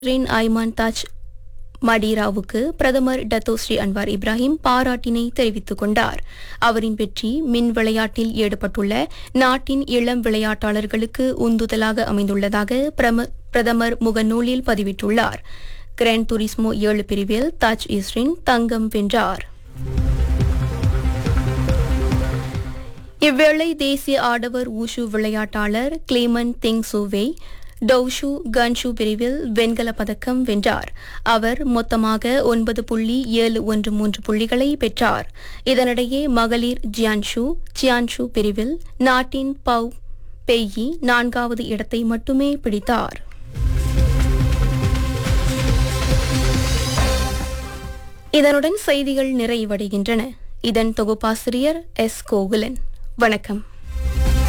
ரின் ஐமான் Taj மடீராவுக்கு பிரதமர் Datuk Seri Anwar Ibrahim பாராட்டினை தெரிவித்துக் கொண்டார் அவரின் வெற்றி மின் விளையாட்டில் ஈடுபட்டுள்ள நாட்டின் இளம் விளையாட்டாளர்களுக்கு உந்துதலாக அமைந்துள்ளதாக பிரம- பிரதமர் முகநூலில் பதிவிட்டுள்ளார் கிராண்ட் துரிஸ்மோ ஏழு பிரிவில் தாஜ் இஸ்ரின் தங்கம் வென்றார் இவ்வேளை தேசிய ஆடவர் ஊஷு விளையாட்டாளர் கிளேமன் திங் சூவே டவுஷு கன்ஷு பிரிவில் வெண்கலப் பதக்கம் வென்றார் அவர் மொத்தமாக ஒன்பது புள்ளி ஏழு ஒன்று மூன்று புள்ளிகளை பெற்றார் இதனிடையே மகளிர் ஜியான்ஷு சியான்ஷு பிரிவில் நாட்டின் பவ் பெய்யி நான்காவது இடத்தை மட்டுமே பிடித்தார் இதனுடன் செய்திகள் நிறைவடைகின்றன இதன் தொகுப்பாசிரியர் எஸ் கோகுலன் வணக்கம்